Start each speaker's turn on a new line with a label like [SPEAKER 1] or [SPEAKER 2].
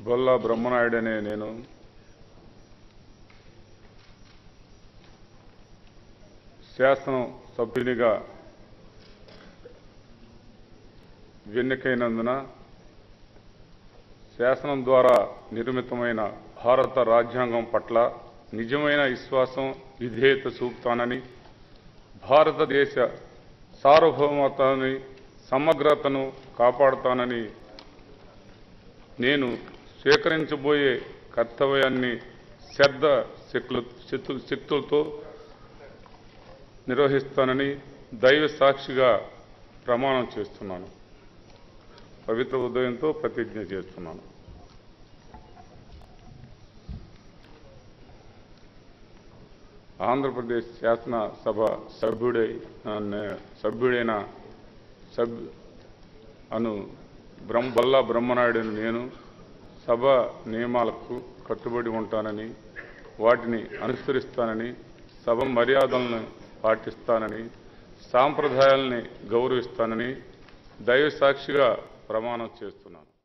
[SPEAKER 1] బొల్లా బ్రహ్మనాయుడు అనే నేను శాసనం సభ్యునిగా ఎన్నికైనందున శాసనం ద్వారా నిర్మితమైన భారత రాజ్యాంగం పట్ల నిజమైన విశ్వాసం విధేయత చూపుతానని భారతదేశ సార్వభౌమతాన్ని సమగ్రతను కాపాడుతానని నేను స్వీకరించబోయే కర్తవ్యాన్ని శ్రద్ధ శక్తులు శక్తు- శక్తులతో నిర్వహిస్తానని దైవ సాక్షిగా ప్రమాణం చేస్తున్నాను పవిత్ర ఉదయంతో ప్రతిజ్ఞ చేస్తున్నాను ఆంధ్రప్రదేశ్ శాసనసభ సభ్యుడై ఆ, సభ్యుడైన సభ్ అను బ్రహ్మ బల్లా బ్రహ్మనాయుడు నేను సభ నియమాలకు కట్టుబడి ఉంటానని వాటిని అనుసరిస్తానని సభ మర్యాదలను పాటిస్తానని సాంప్రదాయాల్ని గౌరవిస్తానని దైవ సాక్షిగా ప్రమాణం చేస్తున్నాను